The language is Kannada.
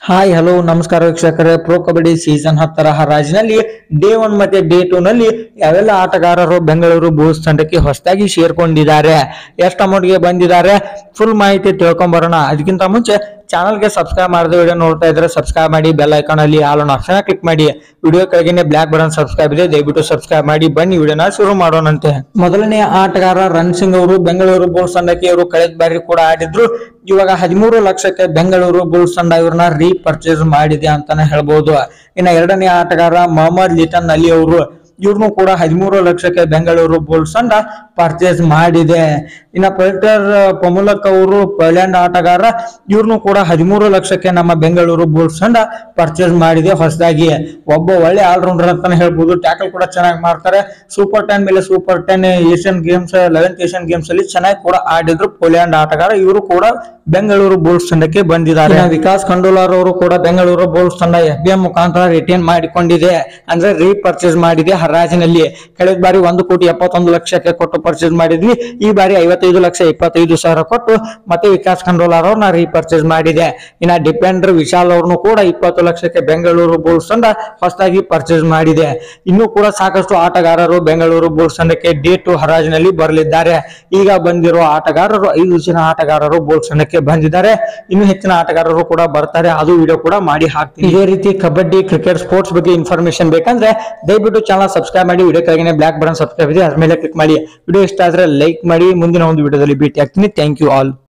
ಹಾಯ್ ಹಲೋ ನಮಸ್ಕಾರ ವೀಕ್ಷಕರೇ ಪ್ರೋ ಕಬಡ್ಡಿ ಸೀಸನ್ ಹತ್ತರ ಹರಾಜಿನಲ್ಲಿ ಡೇ ಒನ್ ಮತ್ತೆ ಡೇ ಟೂ ನಲ್ಲಿ ಯಾವೆಲ್ಲ ಆಟಗಾರರು ಬೆಂಗಳೂರು ಬೂಸ್ ತಂಡಕ್ಕೆ ಹೊಸದಾಗಿ ಸೇರ್ಕೊಂಡಿದ್ದಾರೆ ಎಷ್ಟು ಅಮೌಂಟ್ಗೆ ಬಂದಿದ್ದಾರೆ ಫುಲ್ ಮಾಹಿತಿ ತಿಳ್ಕೊಂಬರೋಣ ಅದಕ್ಕಿಂತ ಮುಂಚೆ ಚಾನಲ್ಗೆ ಸಬ್ಸ್ಕ್ರೈಬ್ ಮಾಡದೆ ವಿಡಿಯೋ ನೋಡ್ತಾ ಇದ್ರೆ ಸಬ್ಸ್ಕ್ರೈಬ್ ಮಾಡಿ ಬೆಲ್ ಐಕಾನ್ ಅಲ್ಲಿ ಆಲ್ ಆನ್ ಆಪ್ಷನ್ ಕ್ಲಿಕ್ ಮಾಡಿ ವಿಡಿಯೋ ಕೆಳಗಿನ ಬ್ಲಾಕ್ ಬಟನ್ ಸಬ್ಸ್ಕ್ರೈಬ್ ಇದೆ ದಯವಿಟ್ಟು ಸಬ್ಸ್ಕ್ರೈಬ್ ಮಾಡಿ ಬನ್ನಿ ವಿಡಿಯೋನ ಶುರು ಮಾಡೋಣಂತೆ ಮೊದಲನೇ ಆಟಗಾರ ರನ್ ಸಿಂಗ್ ಅವರು ಬೆಂಗಳೂರು ಬುಲ್ಸ್ ತಂಡಕ್ಕೆ ಇವರು ಕಳೆದ ಬಾರಿ ಕೂಡ ಆಡಿದ್ರು ಇವಾಗ ಹದಿಮೂರು ಲಕ್ಷಕ್ಕೆ ಬೆಂಗಳೂರು ಬುಲ್ಸ್ ತಂಡ ಇವ್ರನ್ನ ರೀಪರ್ಚೇಸ್ ಮಾಡಿದೆ ಅಂತಾನೆ ಹೇಳ್ಬೋದು ಇನ್ನ ಎರಡನೇ ಆಟಗಾರ ಮೊಹಮ್ಮದ್ ಲಿಟನ್ ಅಲಿ ಅವರು ಇವ್ರನ್ನು ಕೂಡ ಹದಿಮೂರು ಲಕ್ಷಕ್ಕೆ ಬೆಂಗಳೂರು ಬುಲ್ಸ್ ತಂಡ ಪರ್ಚೇಸ್ ಮಾಡಿದೆ ಇನ್ನ ಪಲ್ಟರ್ ಪಮುಲಕ್ ಅವರು ಪೋಲೆಂಡ್ ಆಟಗಾರ ಇವ್ರನ್ನು ಕೂಡ ಹದಿಮೂರು ಲಕ್ಷಕ್ಕೆ ನಮ್ಮ ಬೆಂಗಳೂರು ಬುಲ್ಸ್ ತಂಡ ಪರ್ಚೇಸ್ ಮಾಡಿದೆ ಹೊಸದಾಗಿ ಒಬ್ಬ ಒಳ್ಳೆ ಆಲ್ರೌಂಡರ್ ಅಂತಾನೆ ಹೇಳ್ಬೋದು ಟ್ಯಾಕಲ್ ಕೂಡ ಚೆನ್ನಾಗಿ ಮಾಡ್ತಾರೆ ಸೂಪರ್ ಟೆನ್ ಮೇಲೆ super ten Asian games eleventh Asian games ಅಲ್ಲಿ ಚೆನ್ನಾಗಿ ಕೂಡ ಆಡಿದ್ರು ಪೋಲೆಂಡ್ ಆಟಗಾರ ಇವರು ಕೂಡ ಬೆಂಗಳೂರು ಬುಲ್ಸ್ ತಂಡಕ್ಕೆ ಬಂದಿದ್ದಾರೆ ಇನ್ನ ವಿಕಾಸ್ ಖಂಡೂಲಾರ್ ಅವರು ಕೂಡ ಬೆಂಗಳೂರು ಬುಲ್ಸ್ ತಂಡ ಎಫ್ ಬಿ ಎಂ ಮುಖಾಂತರ ರಿಟೈನ್ ಮಾಡಿಕೊಂಡಿದೆ ಅಂದ್ರೆ ರೀಪರ್ಚೇಸ್ ಮಾಡಿದೆ ಹರಾಜಿನಲ್ಲಿ ಕಳೆದ ಬಾರಿ ಒಂದು ಕೋಟಿ ಎಪ್ಪತ್ತೊಂದು ಲಕ್ಷಕ್ಕೆ ಕೊಟ್ಟು ಪರ್ಚೇಸ್ ಮಾಡಿದ್ವಿ ಈ ಬಾರಿ ಐವತ್ತೈದು ಲಕ್ಷ ಇಪ್ಪತ್ತೈದು ಸಾವಿರ ಕೊಟ್ಟು ಮತ್ತೆ ವಿಕಾಸ್ ಖಂಡೋಲಾರ್ ಅವ್ರನ್ನ ರೀಪರ್ಚೇಸ್ ಮಾಡಿದೆ ಇನ್ನ ಡಿಪೆಂಡರ್ ವಿಶಾಲ್ ಅವ್ರನ್ನು ಕೂಡ ಇಪ್ಪತ್ತು ಲಕ್ಷಕ್ಕೆ ಬೆಂಗಳೂರು ಬುಲ್ಸ್ ತಂಡ ಹೊಸದಾಗಿ ಪರ್ಚೇಸ್ ಮಾಡಿದೆ ಇನ್ನು ಕೂಡ ಸಾಕಷ್ಟು ಆಟಗಾರರು ಬೆಂಗಳೂರು ಬುಲ್ಸ್ ತಂಡಕ್ಕೆ ಡೇ ಟು ಹರಾಜಿನಲ್ಲಿ ಬರಲಿದ್ದಾರೆ ಈಗ ಬಂದಿರೋ ಆಟಗಾರರು ಐದು ಜನ ಆಟಗಾರರು ಬುಲ್ಸ್ ತಂಡಕ್ಕೆ ಬಂದಿದ್ದಾರೆ ಇನ್ನು ಹೆಚ್ಚಿನ ಆಟಗಾರರು ಕೂಡ ಬರ್ತಾರೆ ಅದು ವಿಡಿಯೋ ಕೂಡ ಮಾಡಿ ಹಾಕ್ತೀನಿ ಇದೇ ರೀತಿ ಕಬಡ್ಡಿ ಕ್ರಿಕೆಟ್ ಸ್ಪೋರ್ಟ್ಸ್ ಬಗ್ಗೆ ಇನ್ಫಾರ್ಮೇಶನ್ ಬೇಕಂದ್ರೆ ದಯವಿಟ್ಟು ಚಾನಲ್ ಸಬ್ಸ್ಕ್ರೈಬ್ ಮಾಡಿ ವಿಡಿಯೋ ಕೆಳಗೆ ಬ್ಲಾಕ್ ಬಟನ್ ಸಬ್ಸ್ಕ್ರೈಬ್ ಇದೆ ಅದ್ರ ಮೇಲೆ ಕ್ಲಿಕ್ ಮಾಡಿ ವಿಡಿಯೋ ಇಷ್ಟ ಆದ್ರೆ ಲೈಕ್ ಮಾಡಿ ಮುಂದಿನ ಒಂದು ವಿಡಿಯೋದಲ್ಲಿ ಭೇಟಿ ಆಗ್ತೀನಿ ಥ್ಯಾಂಕ್ ಯು ಆಲ್